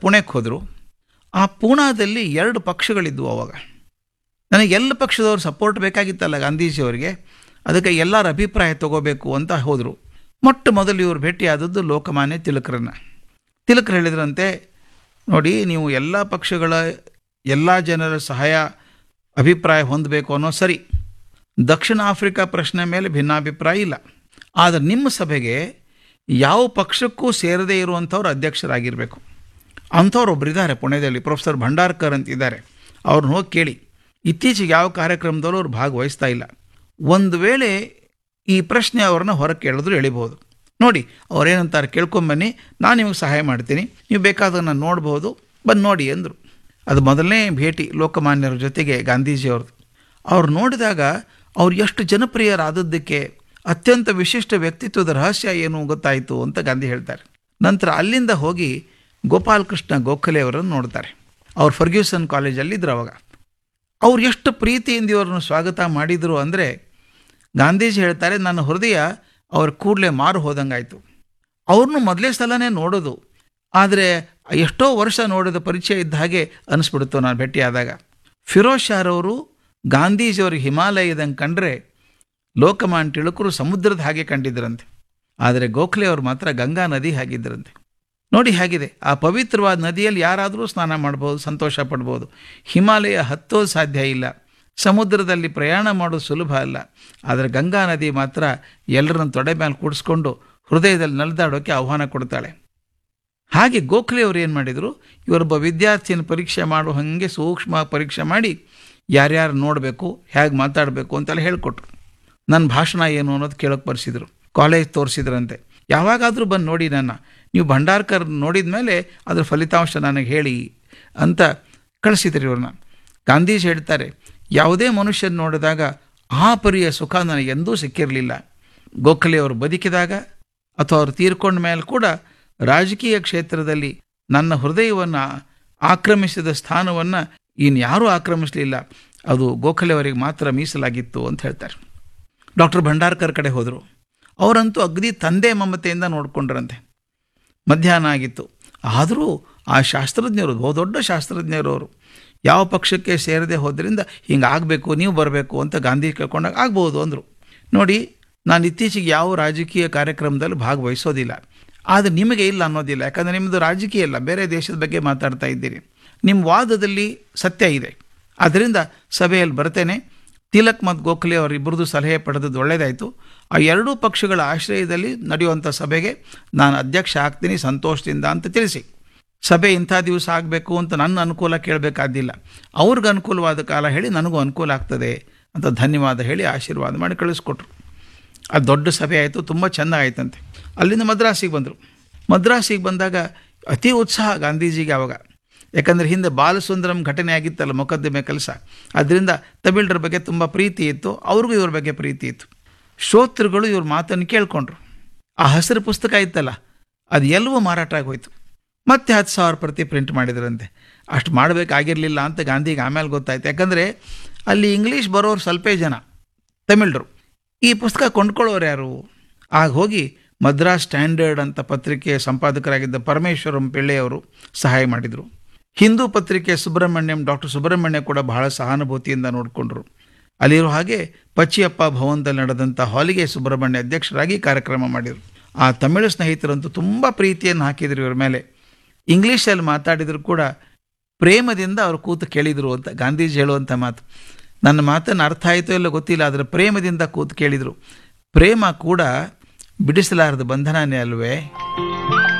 ಪುಣೆಗೆ ಹೋದರು ಆ ಪೂನಾದಲ್ಲಿ ಎರಡು ಪಕ್ಷಗಳಿದ್ವು ಅವಾಗ ನನಗೆ ಎಲ್ಲ ಪಕ್ಷದವ್ರು ಸಪೋರ್ಟ್ ಬೇಕಾಗಿತ್ತಲ್ಲ ಗಾಂಧೀಜಿಯವರಿಗೆ ಅದಕ್ಕೆ ಎಲ್ಲರ ಅಭಿಪ್ರಾಯ ತಗೋಬೇಕು ಅಂತ ಹೋದರು ಮೊಟ್ಟ ಮೊದಲು ಇವರು ಭೇಟಿಯಾದದ್ದು ಲೋಕಮಾನ್ಯ ತಿಲಕರನ್ನ ತಿಲಕರು ಹೇಳಿದ್ರಂತೆ ನೋಡಿ ನೀವು ಎಲ್ಲ ಪಕ್ಷಗಳ ಎಲ್ಲ ಜನರ ಸಹಾಯ ಅಭಿಪ್ರಾಯ ಹೊಂದಬೇಕು ಅನ್ನೋ ಸರಿ ದಕ್ಷಿಣ ಆಫ್ರಿಕಾ ಪ್ರಶ್ನೆ ಮೇಲೆ ಭಿನ್ನಾಭಿಪ್ರಾಯ ಇಲ್ಲ ಆದರೆ ನಿಮ್ಮ ಸಭೆಗೆ ಯಾವ ಪಕ್ಷಕ್ಕೂ ಸೇರದೇ ಇರುವಂಥವ್ರು ಅಧ್ಯಕ್ಷರಾಗಿರಬೇಕು ಅಂಥವ್ರು ಒಬ್ಬರಿದ್ದಾರೆ ಪುಣೆಯಲ್ಲಿ ಪ್ರೊಫೆಸರ್ ಭಂಡಾರ್ಕರ್ ಅಂತಿದ್ದಾರೆ ಅವ್ರನ್ನ ಹೋಗಿ ಕೇಳಿ ಇತ್ತೀಚೆಗೆ ಯಾವ ಕಾರ್ಯಕ್ರಮದಲ್ಲೂ ಅವ್ರು ಭಾಗವಹಿಸ್ತಾ ಇಲ್ಲ ಒಂದು ವೇಳೆ ಈ ಪ್ರಶ್ನೆ ಅವ್ರನ್ನ ಹೊರಗೆ ಕೇಳಿದ್ರು ಎಳಿಬೋದು ನೋಡಿ ಅವ್ರೇನಂತಾರೆ ಕೇಳ್ಕೊಂಬನ್ನಿ ನಾನು ನಿಮಗೆ ಸಹಾಯ ಮಾಡ್ತೀನಿ ನೀವು ಬೇಕಾದನ್ನು ನೋಡ್ಬೋದು ಬಂದು ನೋಡಿ ಅಂದರು ಅದು ಮೊದಲನೇ ಭೇಟಿ ಲೋಕಮಾನ್ಯರ ಜೊತೆಗೆ ಗಾಂಧೀಜಿಯವ್ರದ್ದು ಅವ್ರು ನೋಡಿದಾಗ ಅವ್ರು ಎಷ್ಟು ಜನಪ್ರಿಯರಾದದ್ದಕ್ಕೆ ಅತ್ಯಂತ ವಿಶಿಷ್ಟ ವ್ಯಕ್ತಿತ್ವದ ರಹಸ್ಯ ಏನು ಗೊತ್ತಾಯಿತು ಅಂತ ಗಾಂಧಿ ಹೇಳ್ತಾರೆ ನಂತರ ಅಲ್ಲಿಂದ ಹೋಗಿ ಗೋಪಾಲಕೃಷ್ಣ ಗೋಖಲೆ ಅವರನ್ನು ನೋಡ್ತಾರೆ ಅವ್ರು ಫರ್ಗ್ಯೂಸನ್ ಕಾಲೇಜಲ್ಲಿ ಇದ್ರು ಅವಾಗ ಅವ್ರು ಎಷ್ಟು ಪ್ರೀತಿಯಿಂದ ಇವ್ರನ್ನ ಸ್ವಾಗತ ಮಾಡಿದರು ಅಂದರೆ ಗಾಂಧೀಜಿ ಹೇಳ್ತಾರೆ ನನ್ನ ಹೃದಯ ಅವ್ರ ಕೂಡಲೇ ಮಾರು ಹೋದಂಗಾಯಿತು ಅವ್ರನ್ನೂ ಮೊದಲೇ ಸಲನೇ ನೋಡೋದು ಆದರೆ ಎಷ್ಟೋ ವರ್ಷ ನೋಡಿದ ಪರಿಚಯ ಇದ್ದ ಹಾಗೆ ಅನಿಸ್ಬಿಡ್ತು ನಾನು ಭೇಟಿಯಾದಾಗ ಫಿರೋಜ್ ಶಾರವರು ಗಾಂಧೀಜಿಯವ್ರಿಗೆ ಹಿಮಾಲಯದಂಗೆ ಕಂಡ್ರೆ ಲೋಕಮಾನ್ ತಿಳುಕರು ಸಮುದ್ರದ ಹಾಗೆ ಕಂಡಿದ್ದರಂತೆ ಆದರೆ ಗೋಖಲೆ ಅವರು ಮಾತ್ರ ಗಂಗಾ ನದಿ ಹಾಗಿದ್ದರಂತೆ ನೋಡಿ ಹೇಗಿದೆ ಆ ಪವಿತ್ರವಾದ ನದಿಯಲ್ಲಿ ಯಾರಾದರೂ ಸ್ನಾನ ಮಾಡ್ಬೋದು ಸಂತೋಷ ಪಡ್ಬೋದು ಹಿಮಾಲಯ ಹತ್ತೋದು ಸಾಧ್ಯ ಇಲ್ಲ ಸಮುದ್ರದಲ್ಲಿ ಪ್ರಯಾಣ ಮಾಡೋದು ಸುಲಭ ಅಲ್ಲ ಆದರೆ ಗಂಗಾ ನದಿ ಮಾತ್ರ ಎಲ್ಲರನ್ನ ತೊಡೆ ಮೇಲೆ ಕೂಡಿಸ್ಕೊಂಡು ಹೃದಯದಲ್ಲಿ ನಲಿದಾಡೋಕ್ಕೆ ಆಹ್ವಾನ ಕೊಡ್ತಾಳೆ ಹಾಗೆ ಗೋಖಲೆ ಅವರು ಏನು ಮಾಡಿದರು ಇವರೊಬ್ಬ ವಿದ್ಯಾರ್ಥಿಯನ್ನು ಪರೀಕ್ಷೆ ಮಾಡೋ ಹಾಗೆ ಸೂಕ್ಷ್ಮ ಪರೀಕ್ಷೆ ಮಾಡಿ ಯಾರ್ಯಾರು ನೋಡಬೇಕು ಹೇಗೆ ಮಾತಾಡಬೇಕು ಅಂತೆಲ್ಲ ಹೇಳಿಕೊಟ್ರು ನನ್ನ ಭಾಷಣ ಏನು ಅನ್ನೋದು ಕೇಳೋಕೆ ಬರ್ಸಿದ್ರು ಕಾಲೇಜ್ ತೋರಿಸಿದ್ರಂತೆ ಯಾವಾಗಾದರೂ ಬಂದು ನೋಡಿ ನನ್ನ ನೀವು ಭಂಡಾರ್ಕರ್ ನೋಡಿದ ಮೇಲೆ ಅದ್ರ ಫಲಿತಾಂಶ ನನಗೆ ಹೇಳಿ ಅಂತ ಕಳಿಸಿದ್ರಿ ಇವ್ರನ್ನ ಗಾಂಧೀಜಿ ಹೇಳ್ತಾರೆ ಯಾವುದೇ ಮನುಷ್ಯನ ನೋಡಿದಾಗ ಆ ಪರಿಯ ಸುಖ ನನಗೆ ಎಂದೂ ಸಿಕ್ಕಿರಲಿಲ್ಲ ಗೋಖಲೆ ಅವರು ಬದುಕಿದಾಗ ಅಥವಾ ಅವರು ತೀರ್ಕೊಂಡ ಮೇಲೆ ಕೂಡ ರಾಜಕೀಯ ಕ್ಷೇತ್ರದಲ್ಲಿ ನನ್ನ ಹೃದಯವನ್ನು ಆಕ್ರಮಿಸಿದ ಸ್ಥಾನವನ್ನು ಇನ್ಯಾರೂ ಆಕ್ರಮಿಸಲಿಲ್ಲ ಅದು ಗೋಖಲೆ ಅವರಿಗೆ ಮಾತ್ರ ಮೀಸಲಾಗಿತ್ತು ಅಂತ ಹೇಳ್ತಾರೆ ಡಾಕ್ಟರ್ ಭಂಡಾರ್ಕರ್ ಕಡೆ ಹೋದರು ಅವರಂತೂ ಅಗದಿ ತಂದೆ ಮಮತೆಯಿಂದ ನೋಡಿಕೊಂಡ್ರಂತೆ ಮಧ್ಯಾಹ್ನ ಆಗಿತ್ತು ಆದರೂ ಆ ಶಾಸ್ತ್ರಜ್ಞರು ಬಹುದೊಡ್ಡ ಶಾಸ್ತ್ರಜ್ಞರು ಅವರು ಯಾವ ಪಕ್ಷಕ್ಕೆ ಸೇರದೆ ಹೋದ್ರಿಂದ ಹಿಂಗೆ ಆಗಬೇಕು ನೀವು ಬರಬೇಕು ಅಂತ ಗಾಂಧಿ ಕೇಳ್ಕೊಂಡಾಗ ಆಗ್ಬೋದು ಅಂದರು ನೋಡಿ ನಾನು ಇತ್ತೀಚೆಗೆ ಯಾವ ರಾಜಕೀಯ ಕಾರ್ಯಕ್ರಮದಲ್ಲಿ ಭಾಗವಹಿಸೋದಿಲ್ಲ ಆದರೆ ನಿಮಗೆ ಇಲ್ಲ ಅನ್ನೋದಿಲ್ಲ ಯಾಕಂದರೆ ನಿಮ್ಮದು ರಾಜಕೀಯ ಇಲ್ಲ ಬೇರೆ ದೇಶದ ಬಗ್ಗೆ ಮಾತಾಡ್ತಾ ಇದ್ದೀರಿ ನಿಮ್ಮ ವಾದದಲ್ಲಿ ಸತ್ಯ ಇದೆ ಆದ್ದರಿಂದ ಸಭೆಯಲ್ಲಿ ಬರ್ತೇನೆ ತಿಲಕ್ ಮತ್ತು ಗೋಖಲೆ ಅವರಿಬ್ಬರದು ಸಲಹೆ ಪಡೆದದ್ದು ಒಳ್ಳೆಯದಾಯಿತು ಆ ಎರಡೂ ಪಕ್ಷಗಳ ಆಶ್ರಯದಲ್ಲಿ ನಡೆಯುವಂಥ ಸಭೆಗೆ ನಾನು ಅಧ್ಯಕ್ಷ ಆಗ್ತೀನಿ ಸಂತೋಷದಿಂದ ಅಂತ ತಿಳಿಸಿ ಸಭೆ ಇಂಥ ದಿವಸ ಆಗಬೇಕು ಅಂತ ನನ್ನ ಅನುಕೂಲ ಕೇಳಬೇಕಾದಿಲ್ಲ ಅವ್ರಿಗೆ ಅನುಕೂಲವಾದ ಕಾಲ ಹೇಳಿ ನನಗೂ ಅನುಕೂಲ ಆಗ್ತದೆ ಅಂತ ಧನ್ಯವಾದ ಹೇಳಿ ಆಶೀರ್ವಾದ ಮಾಡಿ ಕಳಿಸ್ಕೊಟ್ರು ಅದು ದೊಡ್ಡ ಸಭೆ ಆಯಿತು ತುಂಬ ಚೆಂದ ಆಯ್ತಂತೆ ಅಲ್ಲಿಂದ ಮದ್ರಾಸಿಗೆ ಬಂದರು ಮದ್ರಾಸಿಗೆ ಬಂದಾಗ ಅತಿ ಉತ್ಸಾಹ ಗಾಂಧೀಜಿಗೆ ಆವಾಗ ಯಾಕಂದರೆ ಹಿಂದೆ ಬಾಲಸುಂದರಂ ಘಟನೆ ಆಗಿತ್ತಲ್ಲ ಮೊಕದ್ದಮೆ ಕೆಲಸ ಅದರಿಂದ ತಮಿಳರ ಬಗ್ಗೆ ತುಂಬ ಪ್ರೀತಿ ಇತ್ತು ಅವ್ರಿಗೂ ಇವ್ರ ಬಗ್ಗೆ ಪ್ರೀತಿ ಇತ್ತು ಶ್ರೋತೃಗಳು ಇವ್ರ ಮಾತನ್ನು ಕೇಳ್ಕೊಂಡ್ರು ಆ ಹಸಿರು ಪುಸ್ತಕ ಇತ್ತಲ್ಲ ಅದು ಎಲ್ಲವೂ ಮಾರಾಟ ಆಗೋಯ್ತು ಮತ್ತೆ ಹತ್ತು ಸಾವಿರ ಪ್ರತಿ ಪ್ರಿಂಟ್ ಮಾಡಿದ್ರಂತೆ ಅಷ್ಟು ಮಾಡಬೇಕಾಗಿರಲಿಲ್ಲ ಅಂತ ಗಾಂಧಿಗೆ ಆಮೇಲೆ ಗೊತ್ತಾಯ್ತು ಯಾಕಂದರೆ ಅಲ್ಲಿ ಇಂಗ್ಲೀಷ್ ಬರೋರು ಸ್ವಲ್ಪೇ ಜನ ತಮಿಳರು ಈ ಪುಸ್ತಕ ಕೊಂಡ್ಕೊಳ್ಳೋರು ಯಾರು ಆಗ ಹೋಗಿ ಮದ್ರಾಸ್ ಸ್ಟ್ಯಾಂಡರ್ಡ್ ಅಂತ ಪತ್ರಿಕೆ ಸಂಪಾದಕರಾಗಿದ್ದ ಪರಮೇಶ್ವರಂ ಪಿಳ್ಳೆಯವರು ಸಹಾಯ ಮಾಡಿದರು ಹಿಂದೂ ಪತ್ರಿಕೆ ಸುಬ್ರಹ್ಮಣ್ಯಂ ಡಾಕ್ಟರ್ ಸುಬ್ರಹ್ಮಣ್ಯ ಕೂಡ ಬಹಳ ಸಹಾನುಭೂತಿಯಿಂದ ನೋಡಿಕೊಂಡ್ರು ಅಲ್ಲಿರೋ ಹಾಗೆ ಪಚ್ಚಿಯಪ್ಪ ಭವನದಲ್ಲಿ ನಡೆದಂಥ ಹಾಲಿಗೆ ಸುಬ್ರಹ್ಮಣ್ಯ ಅಧ್ಯಕ್ಷರಾಗಿ ಕಾರ್ಯಕ್ರಮ ಮಾಡಿದರು ಆ ತಮಿಳು ಸ್ನೇಹಿತರಂತೂ ತುಂಬ ಪ್ರೀತಿಯನ್ನು ಹಾಕಿದ್ರು ಇವ್ರ ಮೇಲೆ ಇಂಗ್ಲೀಷಲ್ಲಿ ಮಾತಾಡಿದ್ರು ಕೂಡ ಪ್ರೇಮದಿಂದ ಅವರು ಕೂತು ಕೇಳಿದರು ಅಂತ ಗಾಂಧೀಜಿ ಹೇಳುವಂಥ ಮಾತು ನನ್ನ ಮಾತನ್ನು ಅರ್ಥ ಆಯಿತೋ ಇಲ್ಲ ಗೊತ್ತಿಲ್ಲ ಆದರೆ ಪ್ರೇಮದಿಂದ ಕೂತು ಕೇಳಿದರು ಪ್ರೇಮ ಕೂಡ ಬಿಡಿಸಲಾರದ ಬಂಧನನೇ ಅಲ್ವೇ